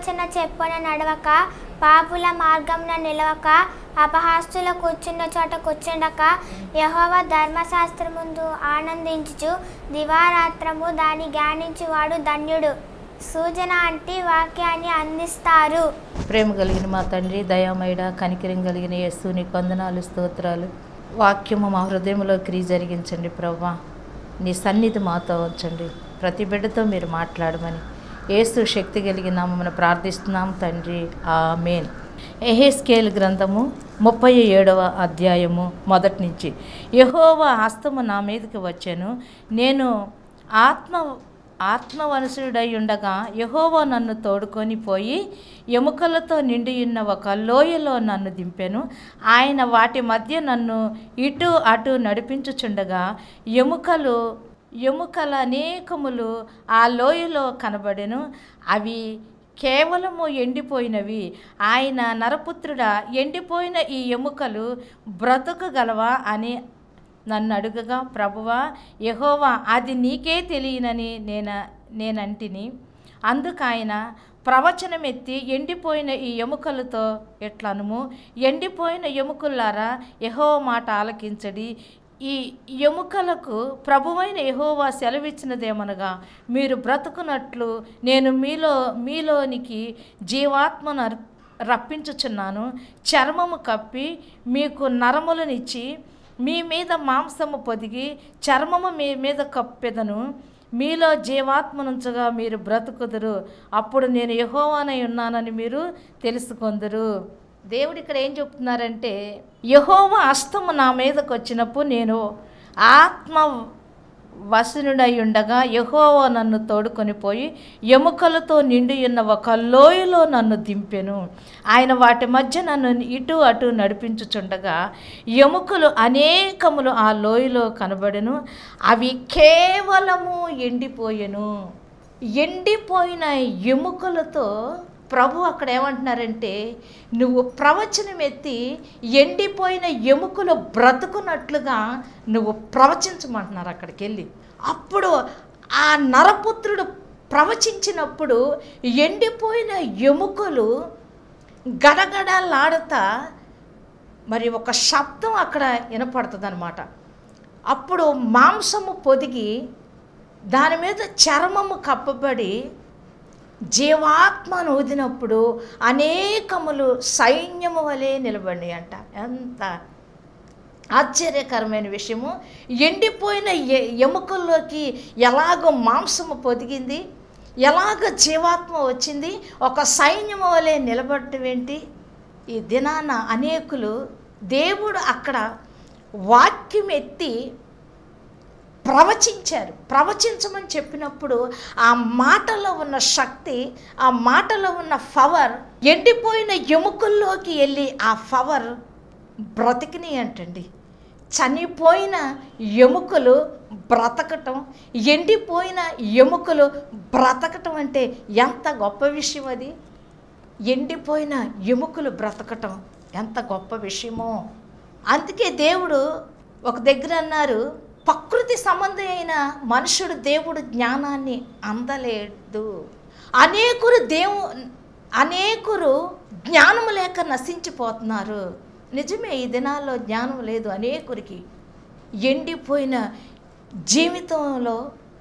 దురాలోచన చెప్పున నడవక పాపుల మార్గంన నిలవక అపహాస్తుల కూర్చున్న చోట కూర్చుండక యహోవ ధర్మశాస్త్రం ముందు ఆనందించుచు దివారాత్రము దాన్ని జ్ఞానించువాడు ధన్యుడు సూచన అంటే వాక్యాన్ని అందిస్తారు ప్రేమ కలిగిన మా తండ్రి దయామయుడ కనికరం కలిగిన యేసు నీ వందనాలు స్తోత్రాలు వాక్యము మా హృదయంలో క్రియ జరిగించండి ప్రవ్వా నీ సన్నిధి మాతో ఉంచండి ప్రతి బిడ్డతో మీరు మాట్లాడమని యేసు శక్తి కలిగిన మమ్మల్ని ప్రార్థిస్తున్నాం తండ్రి ఆమేన్ ఎహెస్కేల్ గ్రంథము ముప్పై ఏడవ అధ్యాయము మొదటి నుంచి యహోవా హస్తము నా మీదకి వచ్చాను నేను ఆత్మ ఆత్మవనసుడై ఉండగా యహోవా నన్ను తోడుకొని పోయి ఎముకలతో నిండియున్న ఒక లోయలో నన్ను దింపెను ఆయన వాటి మధ్య నన్ను ఇటు అటు నడిపించుచుండగా ఎముకలు ఎముకల అనేకములు ఆ లోయలో కనబడెను అవి కేవలము ఎండిపోయినవి ఆయన నరపుత్రుడా ఎండిపోయిన ఈ ఎముకలు బ్రతుకగలవా అని నన్ను అడుగగా ప్రభువా యహోవా అది నీకే తెలియనని నేన నేనంటిని అందుకు ఆయన ప్రవచనం ఎత్తి ఎండిపోయిన ఈ ఎముకలతో ఎట్లనుము ఎండిపోయిన ఎముకలారా యహోవ మాట ఆలకించడి ఈ ఎముకలకు ప్రభువైన యహోవా సెలవిచ్చినదేమనగా మీరు బ్రతుకున్నట్లు నేను మీలో మీలోనికి జీవాత్మను అర్- రప్పించుచున్నాను చర్మము కప్పి మీకు నరములనిచ్చి మీ మీద మాంసము పొదిగి చర్మము మీ మీద కప్పెదను మీలో జీవాత్మనుంచగా మీరు బ్రతుకుదురు అప్పుడు నేను యహోవానై ఉన్నానని మీరు తెలుసుకొందురు దేవుడు ఇక్కడ ఏం చెప్తున్నారంటే యహోవా హస్తము నా మీదకి వచ్చినప్పుడు నేను ఆత్మ వసనుడై ఉండగా యహోవా నన్ను తోడుకొని పోయి ఎముకలతో నిండి ఉన్న ఒక లోయలో నన్ను దింపెను ఆయన వాటి మధ్య నన్ను ఇటు అటు నడిపించుచుండగా ఎముకలు అనేకములు ఆ లోయలో కనబడెను అవి కేవలము ఎండిపోయెను ఎండిపోయిన ఎముకలతో ప్రభు అక్కడ ఏమంటున్నారంటే నువ్వు ప్రవచనం ఎత్తి ఎండిపోయిన ఎముకలు బ్రతుకున్నట్లుగా నువ్వు ప్రవచించమంటున్నారు అక్కడికి వెళ్ళి అప్పుడు ఆ నరపుత్రుడు ప్రవచించినప్పుడు ఎండిపోయిన ఎముకలు గడగడలాడుతా మరి ఒక శబ్దం అక్కడ వినపడుతుంది అనమాట అప్పుడు మాంసము పొదిగి దాని మీద చర్మము కప్పబడి జీవాత్మను ఊదినప్పుడు అనేకములు సైన్యము వలె నిలబడి అంట ఎంత ఆశ్చర్యకరమైన విషయము ఎండిపోయిన ఎ- ఎముకల్లోకి ఎలాగో మాంసము పొదిగింది ఎలాగ జీవాత్మ వచ్చింది ఒక సైన్యము వలె నిలబడటం ఏంటి ఈ దినాన అనేకులు దేవుడు అక్కడ వాక్యం ఎత్తి ప్రవచించారు ప్రవచించమని చెప్పినప్పుడు ఆ మాటలో ఉన్న శక్తి ఆ మాటలో ఉన్న పవర్ ఎండిపోయిన ఎముకల్లోకి వెళ్ళి ఆ పవర్ బ్రతికిని అంటండి చనిపోయిన ఎముకలు బ్రతకటం ఎండిపోయిన ఎముకలు బ్రతకటం అంటే ఎంత గొప్ప విషయం అది ఎండిపోయిన ఎముకలు బ్రతకటం ఎంత గొప్ప విషయమో అందుకే దేవుడు ఒక దగ్గర అన్నారు ప్రకృతి సంబంధి అయిన మనుషుడు దేవుడు జ్ఞానాన్ని అందలేడు అనేకులు దేవు అనేకులు జ్ఞానము లేక నశించిపోతున్నారు నిజమే ఈ దినాల్లో జ్ఞానం లేదు అనేకురికి ఎండిపోయిన జీవితంలో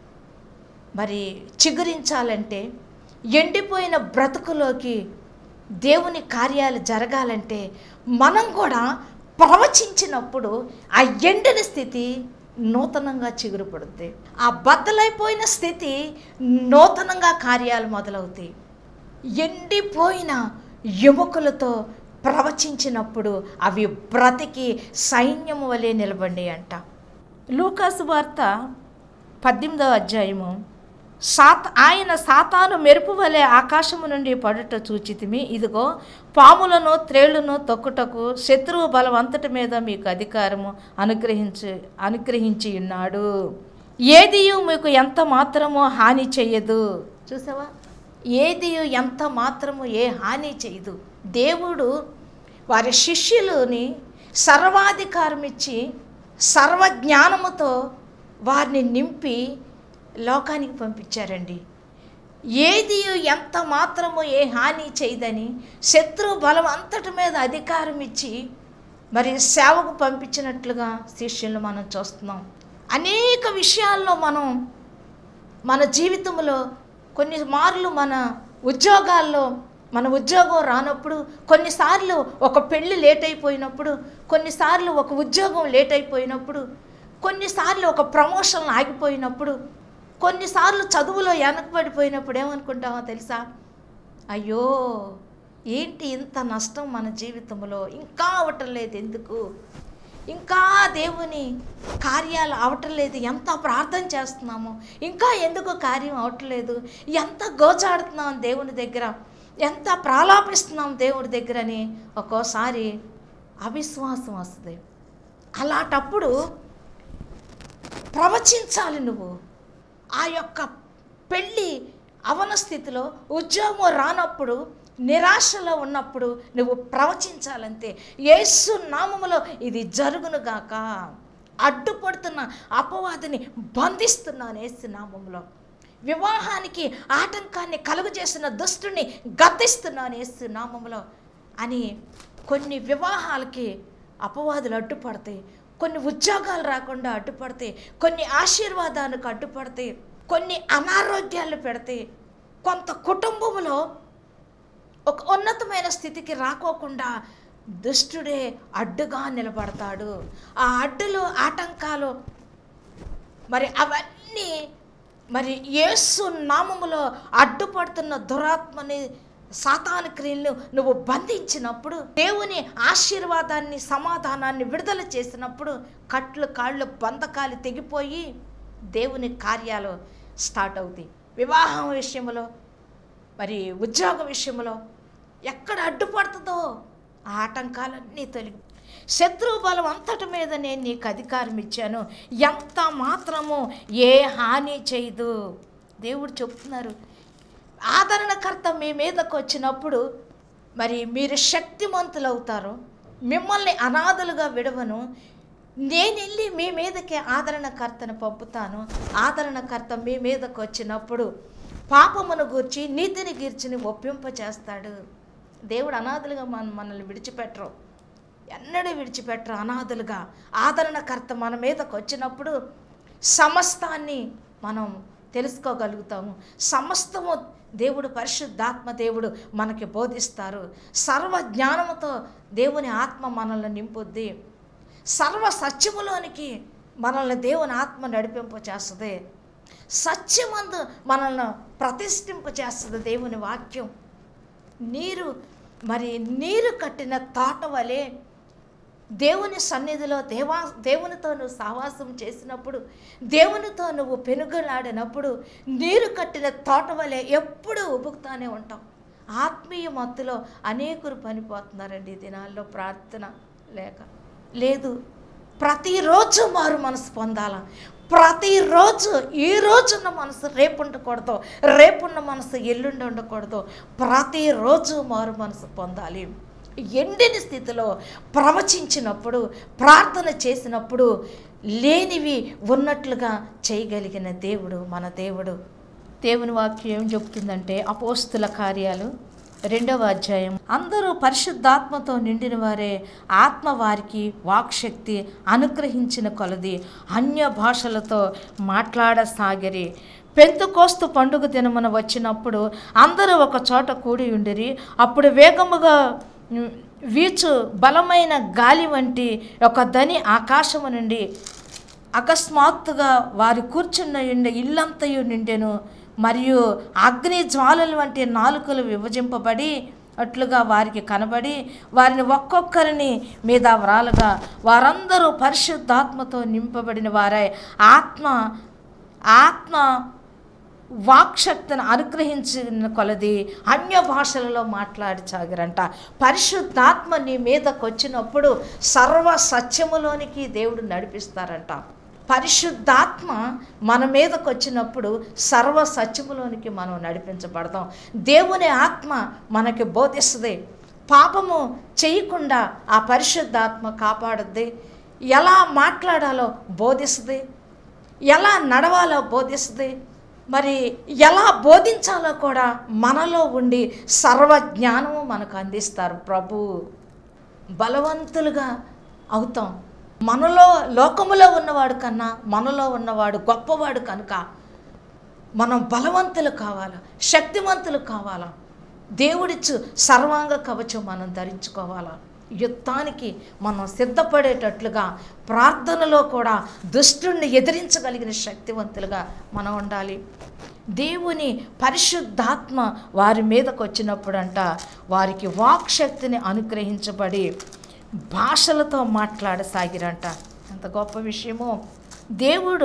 మరి చిగురించాలంటే ఎండిపోయిన బ్రతుకులోకి దేవుని కార్యాలు జరగాలంటే మనం కూడా ప్రవచించినప్పుడు ఆ ఎండిన స్థితి నూతనంగా చిగురుపడుద్ది ఆ బద్దలైపోయిన స్థితి నూతనంగా కార్యాలు మొదలవుతాయి ఎండిపోయిన ఎముకలతో ప్రవచించినప్పుడు అవి బ్రతికి సైన్యము వలె నిలబండి అంట లూకాసు వార్త పద్దెనిమిదవ అధ్యాయము సాత్ ఆయన సాతాను మెరుపు వలె ఆకాశము నుండి పడుట చూచితిమి ఇదిగో పాములను త్రేళ్లను తొక్కుటకు శత్రువు బలం అంతటి మీద మీకు అధికారము అనుగ్రహించి అనుగ్రహించి ఉన్నాడు ఏదియు మీకు ఎంత మాత్రమో హాని చెయ్యదు చూసావా ఏదియు ఎంత మాత్రము ఏ హాని చేయదు దేవుడు వారి శిష్యులని సర్వాధికారం ఇచ్చి సర్వజ్ఞానముతో వారిని నింపి లోకానికి పంపించారండి ఏది ఎంత మాత్రము ఏ హాని చేయదని శత్రు బలం అంతటి మీద అధికారం ఇచ్చి మరి సేవకు పంపించినట్లుగా శిష్యులను మనం చూస్తున్నాం అనేక విషయాల్లో మనం మన జీవితంలో కొన్ని మార్లు మన ఉద్యోగాల్లో మన ఉద్యోగం రానప్పుడు కొన్నిసార్లు ఒక పెళ్ళి లేట్ అయిపోయినప్పుడు కొన్నిసార్లు ఒక ఉద్యోగం లేట్ అయిపోయినప్పుడు కొన్నిసార్లు ఒక ప్రమోషన్ ఆగిపోయినప్పుడు కొన్నిసార్లు చదువులో వెనకబడిపోయినప్పుడు ఏమనుకుంటామో తెలుసా అయ్యో ఏంటి ఇంత నష్టం మన జీవితంలో ఇంకా అవటం లేదు ఎందుకు ఇంకా దేవుని కార్యాలు అవటం లేదు ఎంత ప్రార్థన చేస్తున్నాము ఇంకా ఎందుకు కార్యం అవట్లేదు ఎంత గోచాడుతున్నాం దేవుని దగ్గర ఎంత ప్రాలాపిస్తున్నాం దేవుడి దగ్గర అని ఒక్కోసారి అవిశ్వాసం వస్తుంది అలాంటప్పుడు ప్రవచించాలి నువ్వు ఆ యొక్క పెళ్ళి అవన స్థితిలో ఉద్యోగం రానప్పుడు నిరాశలో ఉన్నప్పుడు నువ్వు ప్రవచించాలంతే యేసు నామములో ఇది జరుగునుగాక అడ్డుపడుతున్న అపవాదిని బంధిస్తున్నాను యేసు నామములో వివాహానికి ఆటంకాన్ని కలుగజేసిన దుష్టుని గద్దిస్తున్నాను యేసు నామములో అని కొన్ని వివాహాలకి అపవాదులు అడ్డుపడతాయి కొన్ని ఉద్యోగాలు రాకుండా అడ్డుపడతాయి కొన్ని ఆశీర్వాదానికి అడ్డుపడతాయి కొన్ని అనారోగ్యాలు పెడతాయి కొంత కుటుంబంలో ఒక ఉన్నతమైన స్థితికి రాకోకుండా దుష్టుడే అడ్డుగా నిలబడతాడు ఆ అడ్డులు ఆటంకాలు మరి అవన్నీ మరి యేసు నామములో అడ్డుపడుతున్న దురాత్మని సాతాను క్రియలను నువ్వు బంధించినప్పుడు దేవుని ఆశీర్వాదాన్ని సమాధానాన్ని విడుదల చేసినప్పుడు కట్లు కాళ్ళు బంధకాలు తెగిపోయి దేవుని కార్యాలు స్టార్ట్ అవుతాయి వివాహం విషయంలో మరి ఉద్యోగ విషయంలో ఎక్కడ అడ్డుపడుతుందో ఆ ఆటంకాలన్నీ తొలగి శత్రు బలం అంతటి మీద నేను నీకు అధికారం ఇచ్చాను ఎంత మాత్రము ఏ హాని చేయదు దేవుడు చెప్తున్నారు ఆదరణకర్త మీ మీదకు వచ్చినప్పుడు మరి మీరు శక్తిమంతులు అవుతారు మిమ్మల్ని అనాథలుగా విడవను నేను వెళ్ళి మీ మీదకి ఆదరణకర్తను పంపుతాను ఆదరణకర్త మీ మీదకు వచ్చినప్పుడు పాపమును గూర్చి నీతిని గీర్చిని ఒప్పింప చేస్తాడు దేవుడు అనాథలుగా మన మనల్ని విడిచిపెట్టరు ఎన్నడూ విడిచిపెట్టరు అనాథలుగా ఆదరణకర్త మన మీదకు వచ్చినప్పుడు సమస్తాన్ని మనం తెలుసుకోగలుగుతాము సమస్తము దేవుడు పరిశుద్ధాత్మ దేవుడు మనకి బోధిస్తారు సర్వ జ్ఞానముతో దేవుని ఆత్మ మనల్ని నింపుద్ది సర్వ సత్యములోనికి మనల్ని దేవుని ఆత్మ నడిపింప చేస్తుంది సత్యమందు మనల్ని ప్రతిష్ఠింప చేస్తుంది దేవుని వాక్యం నీరు మరి నీరు కట్టిన తోట వలె దేవుని సన్నిధిలో దేవా దేవునితో నువ్వు సహవాసం చేసినప్పుడు దేవునితో నువ్వు పెనుగులాడినప్పుడు నీరు కట్టిన తోట వలె ఎప్పుడూ ఉబుకుతానే ఉంటాం ఆత్మీయ మత్తులో అనేకులు పనిపోతున్నారండి ఈ దినాల్లో ప్రార్థన లేక లేదు ప్రతిరోజు మారు మనసు పొందాల ప్రతిరోజు ఈ రోజున్న మనసు రేపు ఉండకూడదు రేపున్న మనసు ఎల్లుండి ఉండకూడదు ప్రతిరోజు మారు మనసు పొందాలి ఎండిన స్థితిలో ప్రవచించినప్పుడు ప్రార్థన చేసినప్పుడు లేనివి ఉన్నట్లుగా చేయగలిగిన దేవుడు మన దేవుడు దేవుని వాక్యం ఏం చెప్తుందంటే అపోస్తుల కార్యాలు రెండవ అధ్యాయం అందరూ పరిశుద్ధాత్మతో నిండిన వారే ఆత్మ వారికి వాక్శక్తి అనుగ్రహించిన కొలది అన్య భాషలతో మాట్లాడసాగిరి పెంతుకోస్తు పండుగ దినమున వచ్చినప్పుడు అందరూ ఒక చోట కూడి ఉండిరి అప్పుడు వేగముగా ఉమ్, వీచు బలమైన గాలి వంటి ఒక దని ఆకాశము నుండి అకస్మాత్తుగా వారు కూర్చున్న ఉండే ఇల్లంతయు నిండెను మరియు అగ్ని జ్వాలల వంటి నాలుకలు విభజింపబడి అట్లుగా వారికి కనబడి వారిని ఒక్కొక్కరిని మీద వ్రాలుగా వారందరూ పరిశుద్ధాత్మతో నింపబడిన వారై ఆత్మ ఆత్మ వాక్శక్తిని అనుగ్రహించిన కొలది అన్య భాషలలో మాట్లాడి సాగరంట పరిశుద్ధాత్మ నీ మీదకి వచ్చినప్పుడు సర్వ సత్యములోనికి దేవుడు నడిపిస్తారంట పరిశుద్ధాత్మ మన మీదకి వచ్చినప్పుడు సర్వ సత్యములోనికి మనం నడిపించబడతాం దేవుని ఆత్మ మనకి బోధిస్తుంది పాపము చేయకుండా ఆ పరిశుద్ధాత్మ కాపాడుద్ది ఎలా మాట్లాడాలో బోధిస్తుంది ఎలా నడవాలో బోధిస్తుంది మరి ఎలా బోధించాలో కూడా మనలో ఉండి సర్వజ్ఞానము మనకు అందిస్తారు ప్రభు బలవంతులుగా అవుతాం మనలో లోకములో ఉన్నవాడు కన్నా మనలో ఉన్నవాడు గొప్పవాడు కనుక మనం బలవంతులు కావాలా శక్తివంతులు కావాలా దేవుడిచ్చు సర్వాంగ కవచం మనం ధరించుకోవాలా యుద్ధానికి మనం సిద్ధపడేటట్లుగా ప్రార్థనలో కూడా దుష్టుణ్ణి ఎదిరించగలిగిన శక్తివంతులుగా మనం ఉండాలి దేవుని పరిశుద్ధాత్మ వారి మీదకు వచ్చినప్పుడంట వారికి వాక్శక్తిని అనుగ్రహించబడి భాషలతో మాట్లాడసాగిరంట ఎంత గొప్ప విషయమో దేవుడు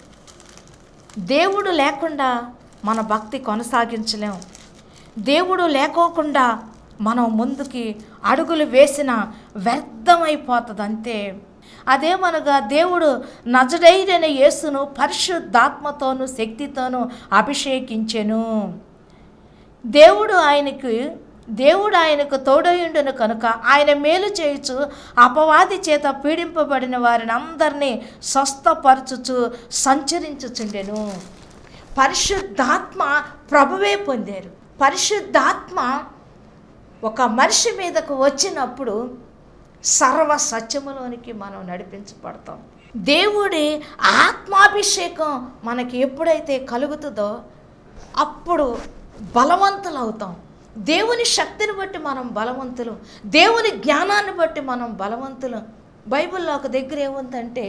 దేవుడు లేకుండా మన భక్తి కొనసాగించలేం దేవుడు లేకోకుండా మనం ముందుకి అడుగులు వేసిన వ్యర్థమైపోతుంది అంతే అదేమనగా దేవుడు నజడైన యేసును పరిశుద్ధాత్మతోనూ శక్తితోనూ అభిషేకించెను దేవుడు ఆయనకు దేవుడు ఆయనకు తోడయుండును కనుక ఆయన మేలు చేయుచు అపవాది చేత పీడింపబడిన వారిని అందరినీ స్వస్థపరచుచు సంచరించుచుండెను పరిశుద్ధాత్మ ప్రభువే పొందారు పరిశుద్ధాత్మ ఒక మనిషి మీదకు వచ్చినప్పుడు సర్వ సత్యములోనికి మనం నడిపించబడతాం దేవుడి ఆత్మాభిషేకం మనకి ఎప్పుడైతే కలుగుతుందో అప్పుడు బలవంతులు అవుతాం దేవుని శక్తిని బట్టి మనం బలవంతులు దేవుని జ్ఞానాన్ని బట్టి మనం బలవంతులు బైబిల్లో ఒక దగ్గర ఏముందంటే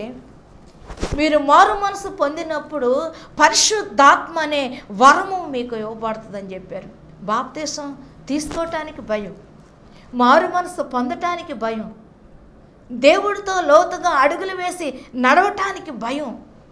మీరు మారు మనసు పొందినప్పుడు పరిశుద్ధాత్మ అనే వరము మీకు ఇవ్వబడుతుందని చెప్పారు బాప్తీసం తీసుకోవటానికి భయం మారు మనసు పొందటానికి భయం దేవుడితో లోతుగా అడుగులు వేసి నడవటానికి భయం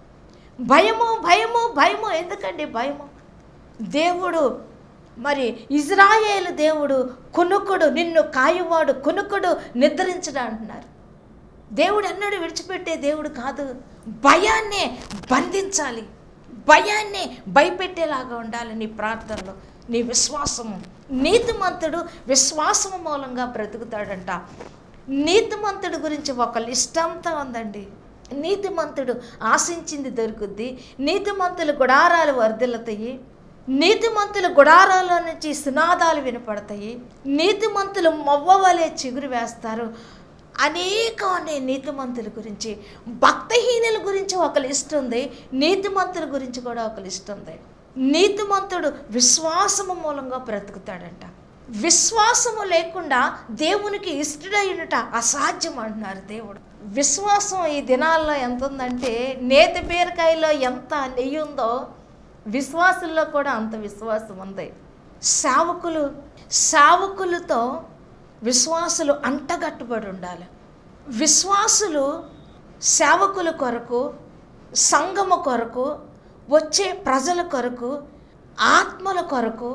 భయము భయము భయము ఎందుకండి భయము దేవుడు మరి ఇజ్రాయేలు దేవుడు కునుకుడు నిన్ను కాయువాడు కునుకుడు నిద్రించడు అంటున్నారు దేవుడు అన్నాడు విడిచిపెట్టే దేవుడు కాదు భయాన్నే బంధించాలి భయాన్ని భయపెట్టేలాగా ఉండాలి నీ ప్రార్థనలో నీ విశ్వాసము నీతిమంతుడు విశ్వాసము మూలంగా బ్రతుకుతాడంట నీతిమంతుడు గురించి ఒక లిస్ట్ అంతా ఉందండి నీతిమంతుడు ఆశించింది దొరుకుద్ది నీతిమంతులు గుడారాలు వర్ధిల్లుతాయి నీతిమంతులు గుడారాల నుంచి సునాదాలు వినపడతాయి నీతిమంతులు మొవ్వవలే చిగురు వేస్తారు అనేక ఉన్నాయి నీతిమంతుల గురించి భక్తహీనుల గురించి ఒక లిస్ట్ ఉంది నీతిమంతుల గురించి కూడా ఒక లిస్ట్ ఉంది నీతిమంతుడు విశ్వాసము మూలంగా బ్రతుకుతాడంట విశ్వాసము లేకుండా దేవునికి ఇష్టడైనట అసాధ్యం అంటున్నారు దేవుడు విశ్వాసం ఈ దినాల్లో ఎంత ఉందంటే నేతి బీరకాయలో ఎంత నెయ్యి ఉందో విశ్వాసుల్లో కూడా అంత విశ్వాసం ఉంది సేవకులు సేవకులతో విశ్వాసులు అంటగట్టుబడి ఉండాలి విశ్వాసులు సేవకుల కొరకు సంఘము కొరకు వచ్చే ప్రజల కొరకు ఆత్మల కొరకు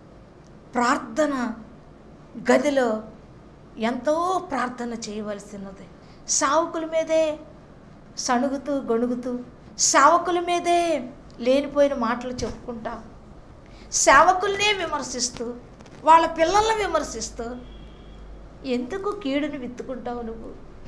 ప్రార్థన గదిలో ఎంతో ప్రార్థన చేయవలసినది సావుకుల మీదే సణుగుతూ గొణుగుతూ సావకుల మీదే లేనిపోయిన మాటలు చెప్పుకుంటా సేవకుల్నే విమర్శిస్తూ వాళ్ళ పిల్లల్ని విమర్శిస్తూ ఎందుకు కీడుని విత్తుకుంటావు నువ్వు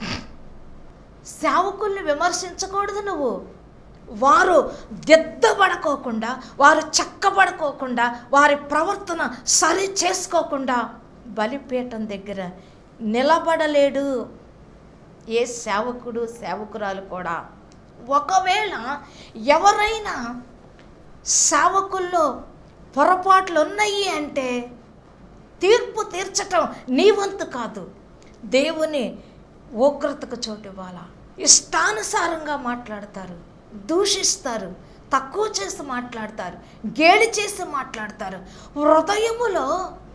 సేవకుల్ని విమర్శించకూడదు నువ్వు వారు దిద్దబడుకోకుండా వారు చక్కబడుకోకుండా వారి ప్రవర్తన సరి చేసుకోకుండా బలిపీఠం దగ్గర నిలబడలేడు ఏ సేవకుడు సేవకురాలు కూడా ఒకవేళ ఎవరైనా సేవకుల్లో పొరపాట్లు ఉన్నాయి అంటే తీర్పు తీర్చటం నీ వంతు కాదు దేవుని ఉగ్రతకు చోటు ఇవ్వాల ఇష్టానుసారంగా మాట్లాడతారు దూషిస్తారు తక్కువ చేసి మాట్లాడతారు గేలి చేసి మాట్లాడతారు హృదయములో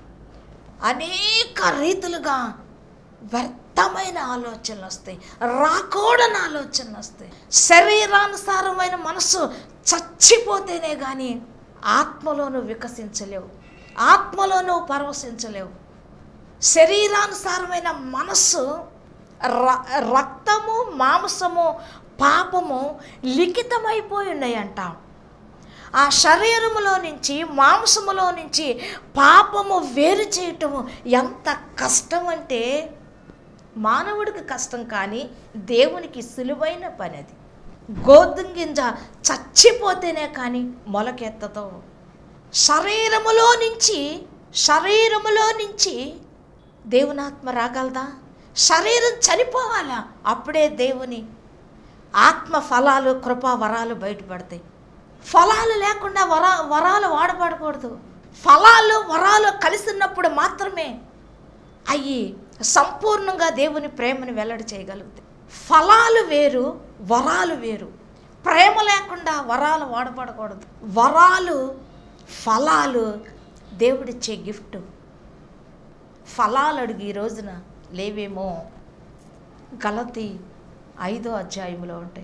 అనేక రీతులుగా వ్యర్థమైన ఆలోచనలు వస్తాయి రాకూడని ఆలోచనలు వస్తాయి శరీరానుసారమైన మనసు చచ్చిపోతేనే కానీ ఆత్మలోను వికసించలేవు ఆత్మలోనూ పరవశించలేవు శరీరానుసారమైన మనస్సు ర- రక్తము మాంసము పాపము లిఖితమైపోయి ఉన్నాయంట ఆ శరీరములో నుంచి మాంసములో నుంచి పాపము వేరు చేయటము ఎంత కష్టం అంటే మానవుడికి కష్టం కానీ దేవునికి సులువైన పని అది గోధుమ గింజ చచ్చిపోతేనే కానీ మొలకెత్తదు శరీరములో నుంచి శరీరములో నుంచి దేవునాత్మ రాగలదా శరీరం చనిపోవాలా అప్పుడే దేవుని ఆత్మ ఫలాలు కృపా వరాలు బయటపడతాయి ఫలాలు లేకుండా వర వరాలు వాడబడకూడదు ఫలాలు వరాలు కలిసినప్పుడు మాత్రమే అవి సంపూర్ణంగా దేవుని ప్రేమను వెల్లడి చేయగలుగుతాయి ఫలాలు వేరు వరాలు వేరు ప్రేమ లేకుండా వరాలు వాడబడకూడదు వరాలు ఫలాలు దేవుడిచ్చే గిఫ్ట్ ఫలాలు అడిగి ఈ రోజున లేవేమో గలతి ఐదో అధ్యాయంలో ఉంటాయి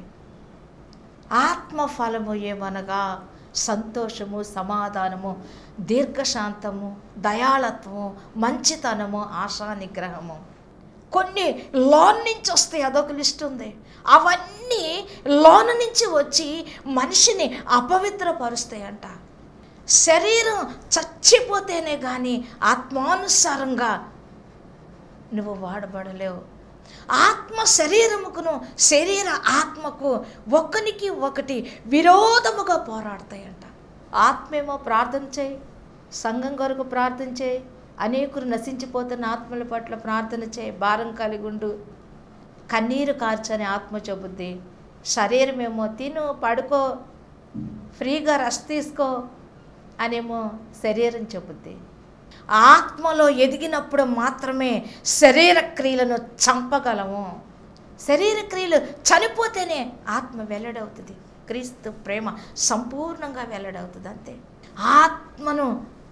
ఆత్మ ఫలము ఏమనగా సంతోషము సమాధానము దీర్ఘశాంతము దయాళత్వము మంచితనము ఆశా నిగ్రహము కొన్ని లోన్ నుంచి వస్తాయి అదొక లిస్ట్ ఉంది అవన్నీ లోన నుంచి వచ్చి మనిషిని అపవిత్రపరుస్తాయంట శరీరం చచ్చిపోతేనే కానీ ఆత్మానుసారంగా నువ్వు వాడబడలేవు ఆత్మ శరీరముకును శరీర ఆత్మకు ఒకనికి ఒకటి విరోధముగా పోరాడతాయంట ఆత్మేమో ప్రార్థన చేయి సంఘం కొరకు ప్రార్థన చేయి అనేకులు నశించిపోతున్న ఆత్మల పట్ల ప్రార్థన చేయి భారం కలిగి ఉండు కన్నీరు కార్చని ఆత్మ చెబుద్ది శరీరమేమో తిను పడుకో ఫ్రీగా రెస్ట్ తీసుకో అనేమో శరీరం చెబుద్ది ఆత్మలో ఎదిగినప్పుడు మాత్రమే శరీర క్రియలను చంపగలము శరీర క్రియలు చనిపోతేనే ఆత్మ వెల్లడవుతుంది క్రీస్తు ప్రేమ సంపూర్ణంగా వెల్లడవుతుంది అంతే ఆత్మను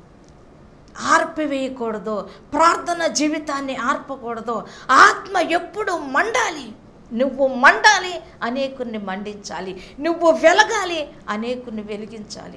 ఆర్పివేయకూడదు ప్రార్థన జీవితాన్ని ఆర్పకూడదు ఆత్మ ఎప్పుడు మండాలి నువ్వు మండాలి అనేకుల్ని మండించాలి నువ్వు వెలగాలి అనేకుల్ని వెలిగించాలి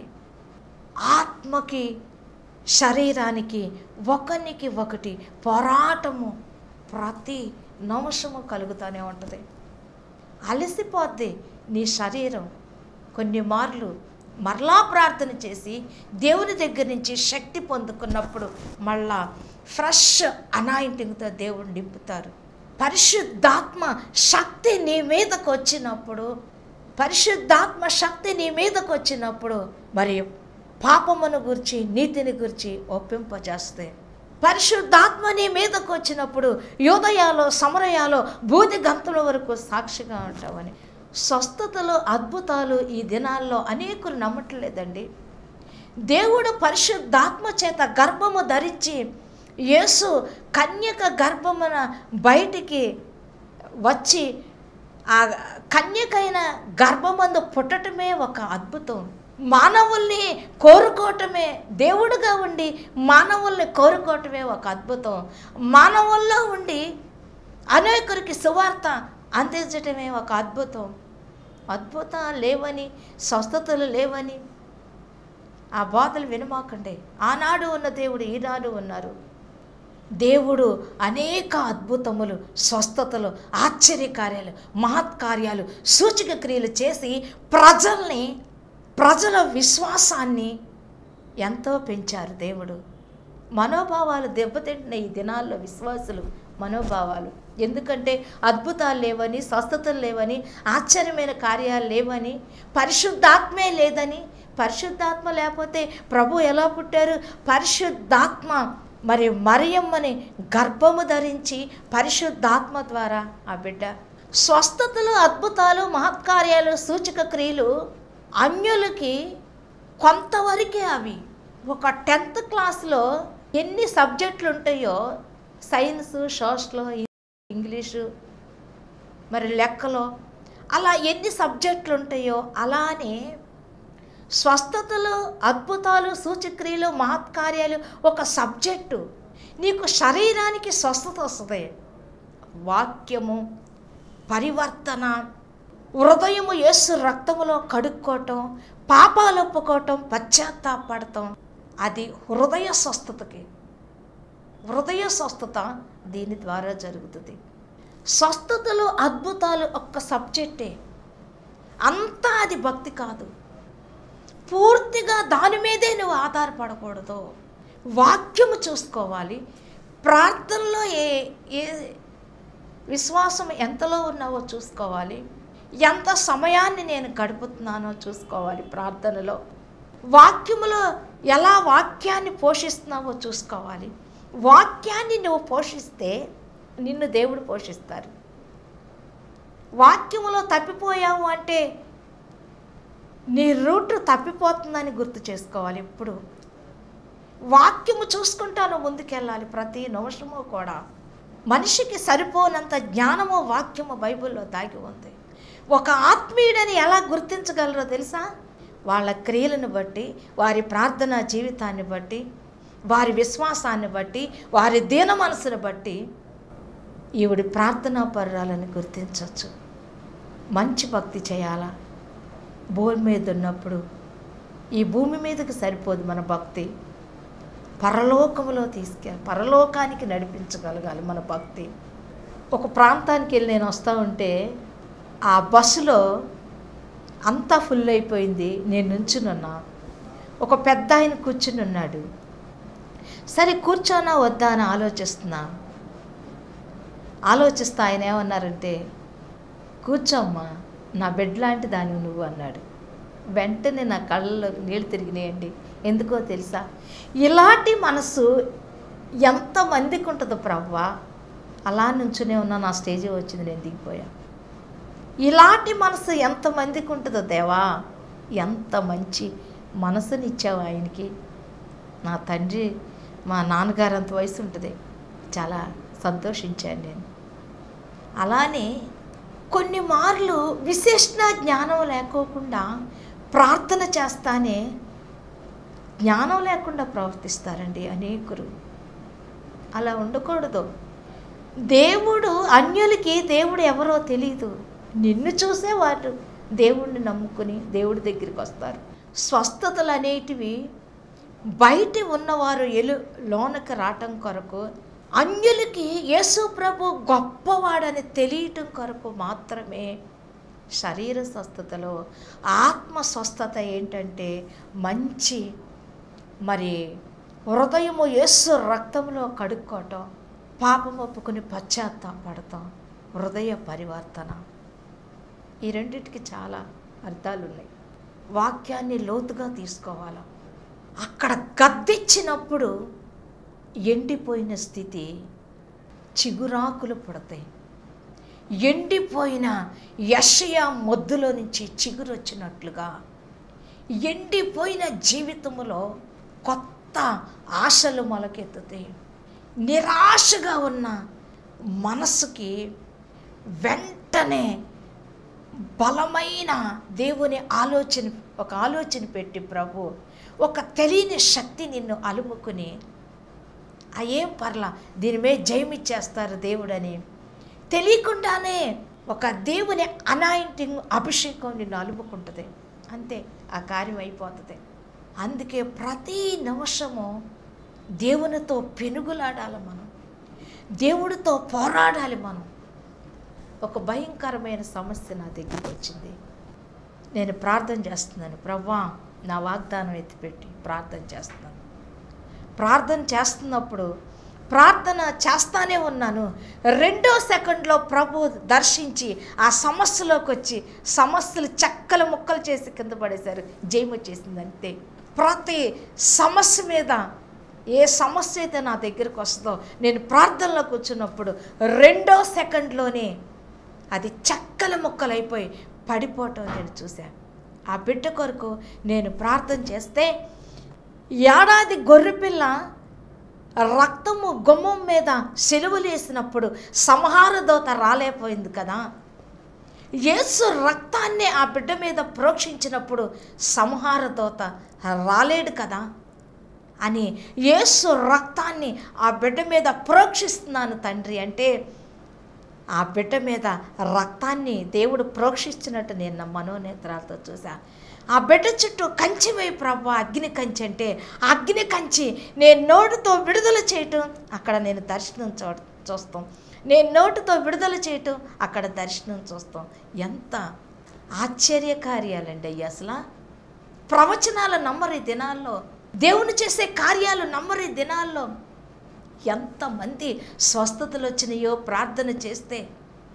ఆత్మకి శరీరానికి ఒకరికి ఒకటి పోరాటము ప్రతి నిమిషము కలుగుతూనే ఉంటుంది అలసిపోద్ది నీ శరీరం కొన్ని మార్లు మరలా ప్రార్థన చేసి దేవుని దగ్గర నుంచి శక్తి పొందుకున్నప్పుడు మళ్ళా ఫ్రెష్ అనాయింటింగ్తో దేవుడు నింపుతారు పరిశుద్ధాత్మ శక్తి నీ మీదకు వచ్చినప్పుడు పరిశుద్ధాత్మ శక్తి నీ మీదకు వచ్చినప్పుడు మరి పాపమును గురించి నీతిని గురించి ఒప్పింపజేస్తాయి పరిశుద్ధాత్మ నీ మీదకు వచ్చినప్పుడు యోదయాలో సమరయాలో బూది గంతుల వరకు సాక్షిగా ఉంటావని స్వస్థతలు అద్భుతాలు ఈ దినాల్లో అనేకులు నమ్మట్లేదండి దేవుడు పరిశుద్ధాత్మ చేత గర్భము ధరించి యేసు కన్యక గర్భమున బయటికి వచ్చి ఆ కన్యకైన గర్భమందు పుట్టటమే ఒక అద్భుతం మానవుల్ని కోరుకోవటమే దేవుడుగా ఉండి మానవుల్ని కోరుకోవటమే ఒక అద్భుతం మానవుల్లో ఉండి అనేకురికి సువార్త అందించటమే ఒక అద్భుతం అద్భుతాలు లేవని స్వస్థతలు లేవని ఆ బాధలు వినమాకండి ఆనాడు ఉన్న దేవుడు ఈనాడు ఉన్నారు దేవుడు అనేక అద్భుతములు స్వస్థతలు ఆశ్చర్యకార్యాలు మహత్కార్యాలు సూచక క్రియలు చేసి ప్రజల్ని ప్రజల విశ్వాసాన్ని ఎంతో పెంచారు దేవుడు మనోభావాలు దెబ్బతింటున్న ఈ దినాల్లో విశ్వాసులు మనోభావాలు ఎందుకంటే అద్భుతాలు లేవని స్వస్థతలు లేవని ఆశ్చర్యమైన కార్యాలు లేవని పరిశుద్ధాత్మే లేదని పరిశుద్ధాత్మ లేకపోతే ప్రభు ఎలా పుట్టారు పరిశుద్ధాత్మ మరి మరియమ్మని గర్భము ధరించి పరిశుద్ధాత్మ ద్వారా ఆ బిడ్డ స్వస్థతలు అద్భుతాలు మహత్కార్యాలు సూచక క్రియలు అన్యులకి కొంతవరకే అవి ఒక టెన్త్ క్లాస్లో ఎన్ని సబ్జెక్టులు ఉంటాయో సైన్స్ సోషల్ ఇంగ్లీషు మరి లెక్కలో అలా ఎన్ని సబ్జెక్టులు ఉంటాయో అలానే స్వస్థతలు అద్భుతాలు సూచక్రియలు మహత్కార్యాలు ఒక సబ్జెక్టు నీకు శరీరానికి స్వస్థత వస్తుంది వాక్యము పరివర్తన హృదయము యేసు రక్తములో కడుక్కోవటం పాపాలు ఒప్పుకోవటం పశ్చాత్తాపడటం అది హృదయ స్వస్థతకి హృదయ స్వస్థత దీని ద్వారా జరుగుతుంది స్వస్థతలు అద్భుతాలు ఒక్క సబ్జెక్టే అంతా అది భక్తి కాదు పూర్తిగా దాని మీదే నువ్వు ఆధారపడకూడదు వాక్యము చూసుకోవాలి ప్రార్థనలో ఏ ఏ విశ్వాసం ఎంతలో ఉన్నావో చూసుకోవాలి ఎంత సమయాన్ని నేను గడుపుతున్నానో చూసుకోవాలి ప్రార్థనలో వాక్యములో ఎలా వాక్యాన్ని పోషిస్తున్నావో చూసుకోవాలి వాక్యాన్ని నువ్వు పోషిస్తే నిన్ను దేవుడు పోషిస్తారు వాక్యములో తప్పిపోయావు అంటే నీ రూట్ తప్పిపోతుందని గుర్తు చేసుకోవాలి ఎప్పుడు వాక్యము చూసుకుంటాను ముందుకెళ్ళాలి ప్రతి నిమిషము కూడా మనిషికి సరిపోనంత జ్ఞానము వాక్యము బైబిల్లో దాగి ఉంది ఒక ఆత్మీయుడని ఎలా గుర్తించగలరో తెలుసా వాళ్ళ క్రియలను బట్టి వారి ప్రార్థనా జీవితాన్ని బట్టి వారి విశ్వాసాన్ని బట్టి వారి దీన మనసును బట్టి ఈవిడి ప్రార్థనా పర్రాలను గుర్తించవచ్చు మంచి భక్తి చేయాలా భూమి మీద ఉన్నప్పుడు ఈ భూమి మీదకి సరిపోదు మన భక్తి పరలోకములో తీసుకెళ్ళి పరలోకానికి నడిపించగలగాలి మన భక్తి ఒక ప్రాంతానికి వెళ్ళి నేను వస్తూ ఉంటే ఆ బస్సులో అంతా ఫుల్ అయిపోయింది నేను నుంచునున్నా ఒక పెద్ద ఆయన కూర్చుని ఉన్నాడు సరే కూర్చోనా వద్దా అని ఆలోచిస్తున్నా ఆలోచిస్తా ఆయన ఏమన్నారంటే కూర్చోమ్మా నా బెడ్ లాంటి దానివి నువ్వు అన్నాడు వెంటనే నా కళ్ళలో నీళ్ళు తిరిగినాయండి ఎందుకో తెలుసా ఇలాంటి మనసు ఎంతమందికి ఉంటుందో ప్రవ్వా అలా నుంచునే ఉన్నా నా స్టేజీ వచ్చింది నేను దిగిపోయా ఇలాంటి మనసు ఎంతమందికి ఉంటుందో దేవా ఎంత మంచి మనసునిచ్చావు ఆయనకి నా తండ్రి మా నాన్నగారు అంత వయసు ఉంటుంది చాలా సంతోషించాను నేను అలానే కొన్ని మార్లు విశిష్ట జ్ఞానం లేకోకుండా ప్రార్థన చేస్తానే జ్ఞానం లేకుండా ప్రవర్తిస్తారండి అనేకులు అలా ఉండకూడదు దేవుడు అన్యులకి దేవుడు ఎవరో తెలియదు నిన్ను చూసే వారు దేవుణ్ణి నమ్ముకుని దేవుడి దగ్గరికి వస్తారు స్వస్థతలు అనేటివి బయట ఉన్నవారు ఎలు లోనకి రావటం కొరకు అన్యులకి యేసు ప్రభు గొప్పవాడని తెలియటం కొరకు మాత్రమే శరీర స్వస్థతలో ఆత్మ స్వస్థత ఏంటంటే మంచి మరి హృదయము యేసు రక్తంలో కడుక్కోవటం పాపం ఒప్పుకుని పశ్చాత్తాపడతాం హృదయ పరివర్తన ఈ రెండింటికి చాలా అర్థాలు ఉన్నాయి వాక్యాన్ని లోతుగా తీసుకోవాలి అక్కడ గద్దిచ్చినప్పుడు ఎండిపోయిన స్థితి చిగురాకులు పుడతాయి ఎండిపోయిన యషయ మొద్దులో నుంచి చిగురు వచ్చినట్లుగా ఎండిపోయిన జీవితములో కొత్త ఆశలు మొలకెత్తుతాయి నిరాశగా ఉన్న మనసుకి వెంటనే బలమైన దేవుని ఆలోచన ఒక ఆలోచన పెట్టి ప్రభు ఒక తెలియని శక్తి నిన్ను అలుముకుని ఆ ఏం పర్లా దీని మీద జయమిచ్చేస్తారు దేవుడని తెలియకుండానే ఒక దేవుని అనాయింటింగ్ అభిషేకం నిన్ను అలుముకుంటుంది అంతే ఆ కార్యం అయిపోతుంది అందుకే ప్రతి నిమిషము దేవునితో పెనుగులాడాలి మనం దేవుడితో పోరాడాలి మనం ఒక భయంకరమైన సమస్య నా దగ్గరికి వచ్చింది నేను ప్రార్థన చేస్తున్నాను ప్రవ్వా నా వాగ్దానం ఎత్తిపెట్టి ప్రార్థన చేస్తున్నాను ప్రార్థన చేస్తున్నప్పుడు ప్రార్థన చేస్తానే ఉన్నాను రెండో సెకండ్లో ప్రభు దర్శించి ఆ సమస్యలోకి వచ్చి సమస్యలు చక్కలు ముక్కలు చేసి కింద పడేశారు జయం వచ్చేసింది అంతే ప్రతి సమస్య మీద ఏ సమస్య అయితే నా దగ్గరికి వస్తుందో నేను ప్రార్థనలో కూర్చున్నప్పుడు రెండో సెకండ్లోనే అది చక్కల ముక్కలైపోయి పడిపోవటం నేను చూశాను ఆ బిడ్డ కొరకు నేను ప్రార్థన చేస్తే ఏడాది గొర్రెపిల్ల రక్తము గుమ్మం మీద సెలువులేసినప్పుడు సంహార దోత రాలేకపోయింది కదా యేసు రక్తాన్ని ఆ బిడ్డ మీద ప్రోక్షించినప్పుడు సంహార దోత రాలేడు కదా అని యేసు రక్తాన్ని ఆ బిడ్డ మీద ప్రోక్షిస్తున్నాను తండ్రి అంటే ఆ బిడ్డ మీద రక్తాన్ని దేవుడు ప్రోక్షిస్తున్నట్టు నేను నా మనోనేత్రాలతో చూసా ఆ బిడ్డ చుట్టూ కంచి వై ప్రభు అగ్ని కంచి అంటే ఆ అగ్ని కంచి నేను నోటితో విడుదల చేయటం అక్కడ నేను దర్శనం చూ చూస్తాం నేను నోటితో విడుదల చేయటం అక్కడ దర్శనం చూస్తాం ఎంత ఆశ్చర్యకార్యాలండి అయ్యి అసలు ప్రవచనాలు నమ్మరు ఈ దినాల్లో దేవుని చేసే కార్యాలు నమ్మరు ఈ దినాల్లో ఎంతమంది స్వస్థతలు వచ్చినాయో ప్రార్థన చేస్తే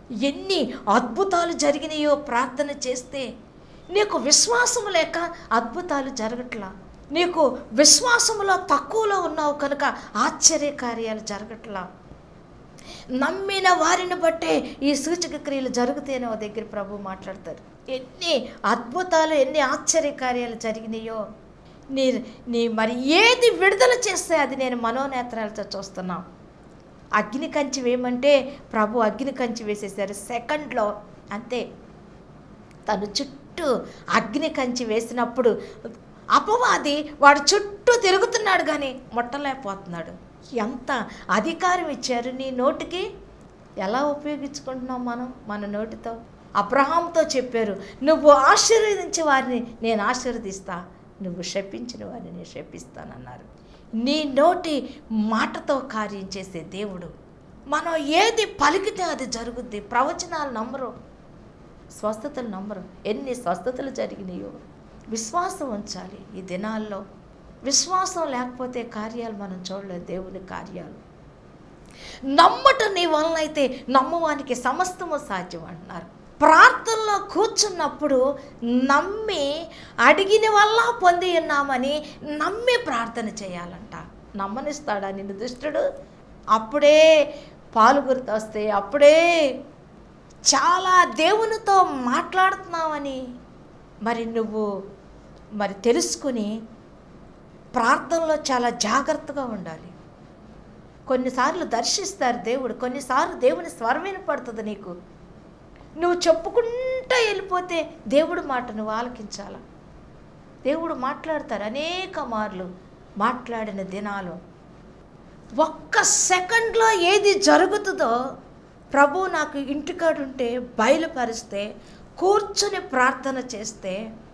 ఎన్ని అద్భుతాలు జరిగినాయో ప్రార్థన చేస్తే నీకు విశ్వాసం లేక అద్భుతాలు జరగట్లా నీకు విశ్వాసములో తక్కువలో ఉన్నావు కనుక ఆశ్చర్య కార్యాలు జరగట్లా నమ్మిన వారిని బట్టే ఈ సూచక క్రియలు జరుగుతాయని ఓ దగ్గర ప్రభు మాట్లాడతారు ఎన్ని అద్భుతాలు ఎన్ని ఆశ్చర్య కార్యాలు జరిగినాయో నీ నీ మరి ఏది విడుదల చేస్తే అది నేను మనోనేత్రాలతో చూస్తున్నాం అగ్ని కంచి వేయమంటే ప్రభు అగ్ని కంచి వేసేసారు సెకండ్లో అంతే తను చుట్టూ అగ్ని కంచి వేసినప్పుడు అపవాది వాడు చుట్టూ తిరుగుతున్నాడు కానీ ముట్టలేకపోతున్నాడు ఎంత అధికారం ఇచ్చారు నీ నోటికి ఎలా ఉపయోగించుకుంటున్నాం మనం మన నోటితో అబ్రహాంతో చెప్పారు నువ్వు ఆశీర్వదించే వారిని నేను ఆశీర్వదిస్తా నువ్వు శపించిన వారిని నేను శపిస్తానన్నారు నీ నోటి మాటతో కార్యం చేసే దేవుడు మనం ఏది పలికితే అది జరుగుద్ది ప్రవచనాలు నమ్మరు స్వస్థతలు నమ్మరు ఎన్ని స్వస్థతలు జరిగినాయో విశ్వాసం ఉంచాలి ఈ దినాల్లో విశ్వాసం లేకపోతే కార్యాలు మనం చూడలేదు దేవుని కార్యాలు నమ్మట నీ వలన అయితే నమ్మవానికి సమస్తము సాధ్యం అంటున్నారు ప్రార్థనలో కూర్చున్నప్పుడు నమ్మి అడిగిన వల్ల పొంది ఉన్నామని నమ్మి ప్రార్థన చేయాలంట నమ్మనిస్తాడా నిన్ను దుష్టుడు అప్పుడే పాలు గుర్తొస్తే అప్పుడే చాలా దేవునితో మాట్లాడుతున్నావని మరి నువ్వు మరి తెలుసుకుని ప్రార్థనలో చాలా జాగ్రత్తగా ఉండాలి కొన్నిసార్లు దర్శిస్తారు దేవుడు కొన్నిసార్లు దేవుని స్వరం వినపడుతుంది నీకు నువ్వు చెప్పుకుంటూ వెళ్ళిపోతే దేవుడు మాట నువ్వు ఆలకించాల దేవుడు మాట్లాడతారు అనేక మార్లు మాట్లాడిన దినాలు ఒక్క సెకండ్లో ఏది జరుగుతుందో ప్రభు నాకు ఇంటికాడుంటే బయలుపరిస్తే కూర్చుని ప్రార్థన చేస్తే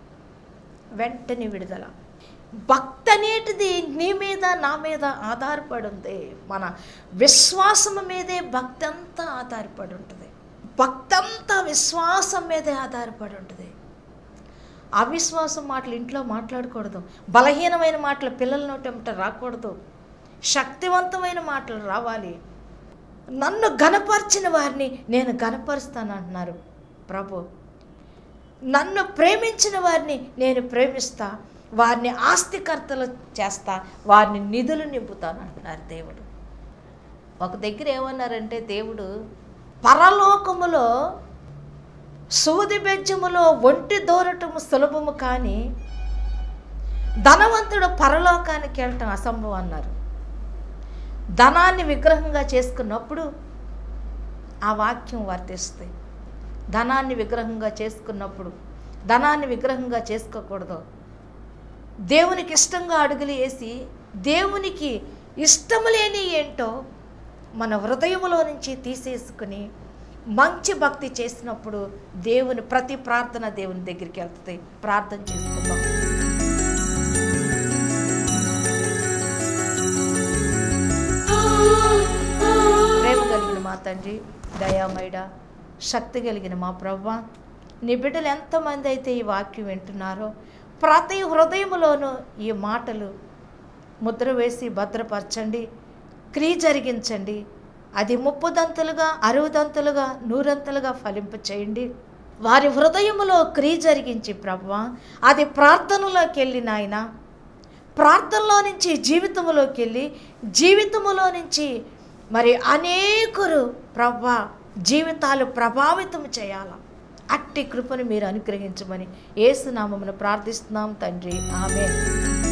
వెంటనే విడుదల భక్తి అనేటిది నీ మీద నా మీద ఆధారపడి ఉంది మన విశ్వాసము మీదే భక్తి అంతా ఆధారపడి ఉంటుంది భక్తి అంతా విశ్వాసం మీదే ఆధారపడి ఉంటుంది అవిశ్వాసం మాటలు ఇంట్లో మాట్లాడకూడదు బలహీనమైన మాటలు పిల్లల నోటంట రాకూడదు శక్తివంతమైన మాటలు రావాలి నన్ను గనపరిచిన వారిని నేను గనపరుస్తాను అంటున్నారు ప్రభు నన్ను ప్రేమించిన వారిని నేను ప్రేమిస్తా వారిని ఆస్తికర్తలు చేస్తా వారిని నిధులు నింపుతాను అంటున్నారు దేవుడు ఒక దగ్గర ఏమన్నారంటే దేవుడు పరలోకములో సూది బెజ్జములో ఒంటి దూరటము సులభము కానీ ధనవంతుడు పరలోకానికి వెళ్ళటం అసంభవం అన్నారు ధనాన్ని విగ్రహంగా చేసుకున్నప్పుడు ఆ వాక్యం వర్తిస్తుంది ధనాన్ని విగ్రహంగా చేసుకున్నప్పుడు ధనాన్ని విగ్రహంగా చేసుకోకూడదు దేవునికి ఇష్టంగా అడుగులు వేసి దేవునికి ఇష్టము లేని ఏంటో మన హృదయములో నుంచి తీసేసుకుని మంచి భక్తి చేసినప్పుడు దేవుని ప్రతి ప్రార్థన దేవుని దగ్గరికి వెళ్తుంది ప్రార్థన చేసుకుందాం ప్రేమ కలిగిన మా తండ్రి దయామయుడ శక్తి కలిగిన మా ప్రవ్వ నీ బిడ్డలు ఎంతమంది అయితే ఈ వాక్యం వింటున్నారో ప్రతి హృదయములోనూ ఈ మాటలు ముద్ర వేసి భద్రపరచండి క్రియ జరిగించండి అది ముప్పుదంతులుగా అరువుదంతులుగా నూరంతులుగా ఫలింప చేయండి వారి హృదయములో క్రియ జరిగించి ప్రభు అది ప్రార్థనలోకి వెళ్ళి నాయన ప్రార్థనలో నుంచి జీవితంలోకి వెళ్ళి జీవితములో నుంచి మరి అనేకులు ప్రభ జీవితాలు ప్రభావితం చేయాల అట్టి కృపను మీరు అనుగ్రహించమని ఏసునామమును ప్రార్థిస్తున్నాం తండ్రి ఆమె